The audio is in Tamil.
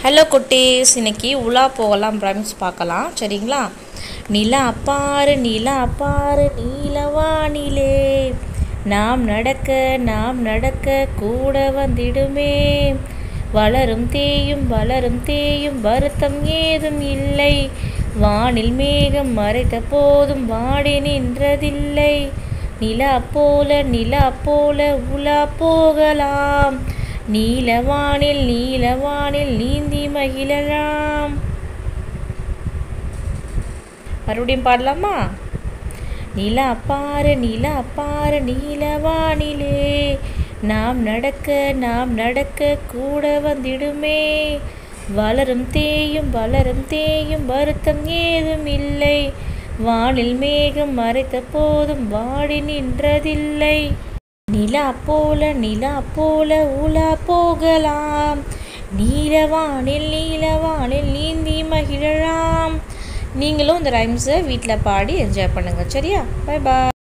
ஹலோ குட்டீஸ் இன்னைக்கு உலா போகலாம் ரைம்ஸ் பார்க்கலாம் சரிங்களா நிலா பாரு நிலா பாரு நீலவானிலே நாம் நடக்க நாம் நடக்க கூட வந்திடுமே வளரும் தேயும் வளரும் தேயும் வருத்தம் ஏதும் இல்லை வானில் மேகம் மறைத்த போதும் வாடி நின்றதில்லை நிலா போல நிலா போல உலா போகலாம் நீலவானில் நீலவானில் நீந்தி மகிழலாம் மறுபடியும் பாடலாமா நிலா பாரு நிலா பாரு நீலவானிலே நாம் நடக்க நாம் நடக்க கூட வந்திடுமே வளரும் தேயும் வளரும் தேயும் வருத்தம் ஏதும் இல்லை வானில் மேகம் மறைத்த போதும் வாடி நின்றதில்லை நிலா போல நிலா போல உலா போகலாம் நீலவானில் நீலவானில் நீந்தி மகிழலாம் நீங்களும் இந்த ரைம்ஸை வீட்டில் பாடி என்ஜாய் பண்ணுங்கள் சரியா பை பாய்